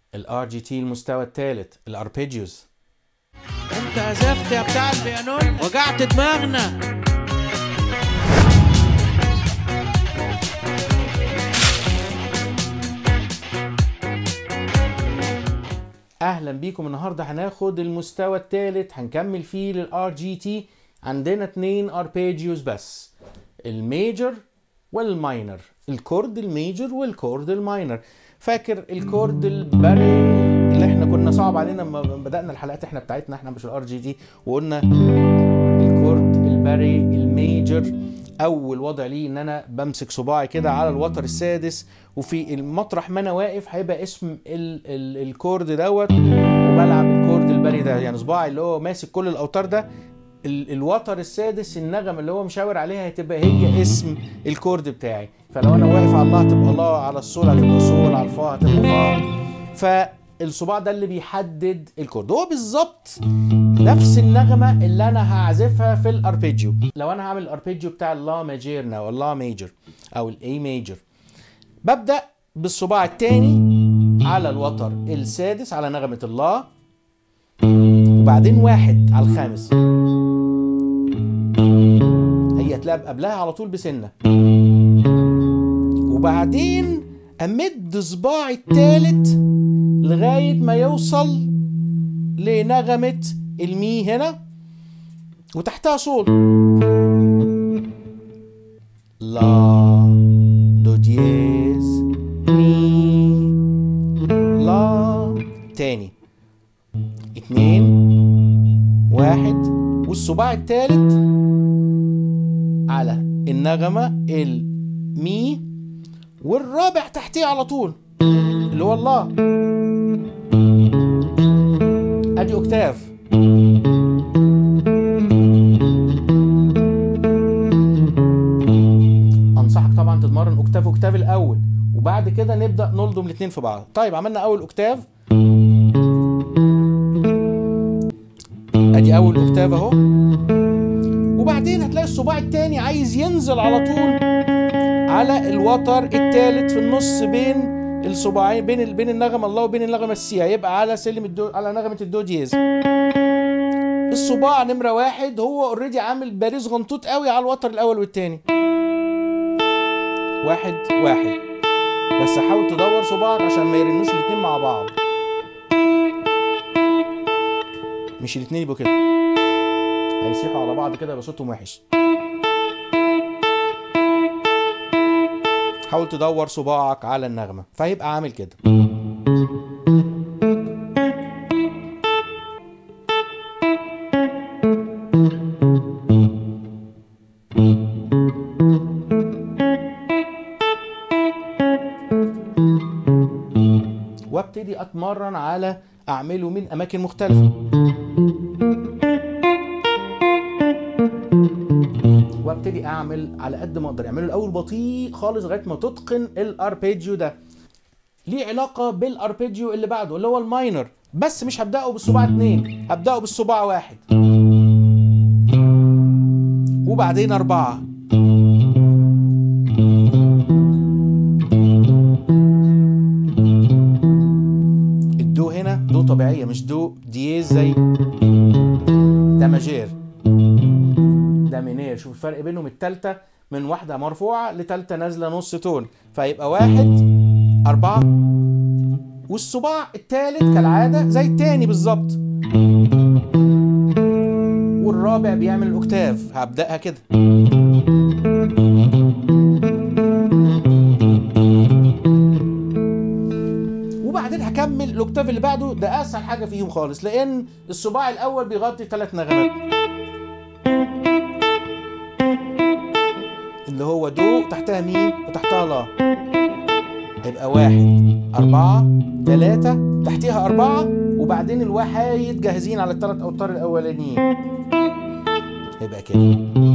الار جي تي المستوى الثالث الاربيجيوز انت عزفت يا بتاع البيانون وجعت دماغنا اهلا بيكم النهارده هناخد المستوى الثالث هنكمل فيه للار جي تي عندنا اتنين اربيجيوز بس الميجر والماينر الكورد الميجر والكورد الماينر فاكر الكورد البري اللي احنا كنا صعب علينا لما بدانا الحلقات احنا بتاعتنا احنا مش الار جي تي وقلنا الكورد البري الميجر اول وضع ليه ان انا بمسك صباعي كده على الوتر السادس وفي المطرح ما انا واقف هيبقى اسم ال ال الكورد دوت وبلعب الكورد البري ده يعني صباعي اللي هو ماسك كل الاوتار ده ال الوتر السادس النغمه اللي هو مشاور عليها هتبقى هي اسم الكورد بتاعي فلو انا واقف على الله هتبقى الله على الصول هتبقى صول على الفا هتبقى فا فالصباع ده اللي بيحدد الكورد هو بالظبط نفس النغمه اللي انا هعزفها في الاربيجيو لو انا هعمل الاربيجيو بتاع اللا ماجيرنا او اللا ميجر او الاي ميجر ببدا بالصباع الثاني على الوتر السادس على نغمه الله وبعدين واحد على الخامس هي هتلاقي قبلها على طول بسنه وبعدين امد صباعي الثالث لغايه ما يوصل لنغمه المي هنا وتحتها صول لا دو دييز مي لا تاني اتنين واحد والصباع التالت على النغمة المي والرابع تحتيه على طول اللي هو الله ادي اوكتاف انصحك طبعا تتمرن اوكتاف اوكتاف الاول وبعد كده نبدا نلضم الاثنين في بعض طيب عملنا اول اوكتاف ادي اول اوكتاف اهو وبعدين هتلاقي الصباع التاني عايز ينزل على طول على الوتر التالت في النص بين الصباعين بين ال- بين النغمه الله وبين النغمه السي هيبقى على سلم الدو على نغمه الدو دييز الصباع نمره واحد هو اوريدي عامل باريز غنطوط قوي على الوتر الاول والتاني واحد واحد بس حاول تدور صباعك عشان ما يرنوش الاتنين مع بعض مش الاتنين يبقوا كده هيسيحوا على بعض كده يبقى صوتهم وحش حاول تدور صباعك على النغمة فهيبقى عامل كده وابتدي اتمرن على اعمله من اماكن مختلفه وابتدي اعمل على قد ما اقدر اعمله الاول بطيء خالص لغايه ما تتقن الاربيجيو ده ليه علاقه بالاربيجيو اللي بعده اللي هو الماينر بس مش هبداه بالصباع اتنين هبداه بالصباع واحد وبعدين اربعه الدو هنا دو طبيعيه مش دو دييز زي ده ماجير ده مينير شوف الفرق بينهم التالتة من واحدة مرفوعة لتالتة نازلة نص تون فيبقى واحد أربعة والصباع التالت كالعادة زي التاني بالظبط والرابع بيعمل الأوكتاف هبدأها كده وبعدين هكمل الاوكتاف اللي بعده ده اسهل حاجه فيهم خالص لان الصباع الاول بيغطي ثلاث نغمات اللي هو دو تحتها مي وتحتها لا هيبقى واحد أربعة تلاتة تحتيها أربعة وبعدين الوحايد جاهزين على الثلاث أوتار الأولانيين يبقى كده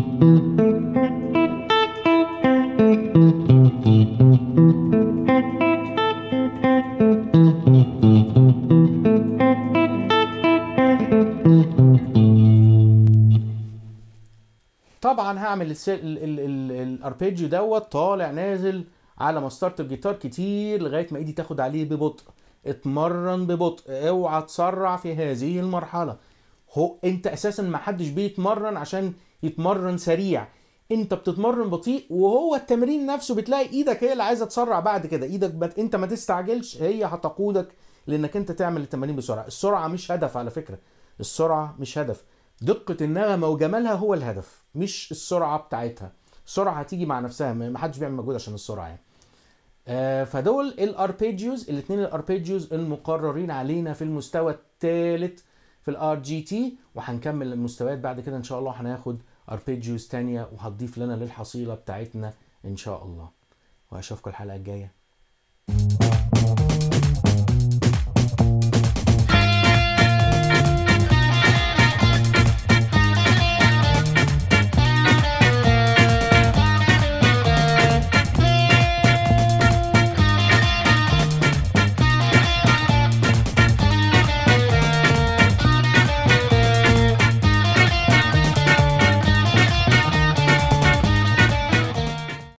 طبعا هعمل الس- ال- ال- ال- الاربيجيو دوت طالع نازل على مسطره الجيتار كتير لغايه ما ايدي تاخد عليه ببطء اتمرن ببطء اوعى تسرع في هذه المرحله هو انت اساسا ما حدش بيتمرن عشان يتمرن سريع انت بتتمرن بطيء وهو التمرين نفسه بتلاقي ايدك هي اللي عايزه تسرع بعد كده ايدك بت... انت ما تستعجلش هي هتقودك لانك انت تعمل التمارين بسرعه السرعه مش هدف على فكره السرعه مش هدف دقه النغمه وجمالها هو الهدف مش السرعه بتاعتها السرعه هتيجي مع نفسها ما حدش بيعمل مجهود عشان السرعه يعني آه فدول الاربيجيوز الاثنين الاربيجيوز المقررين علينا في المستوى الثالث في الار جي تي وهنكمل المستويات بعد كده ان شاء الله هناخد اربيجيوز تانية وهتضيف لنا للحصيله بتاعتنا ان شاء الله واشوفكم الحلقه الجايه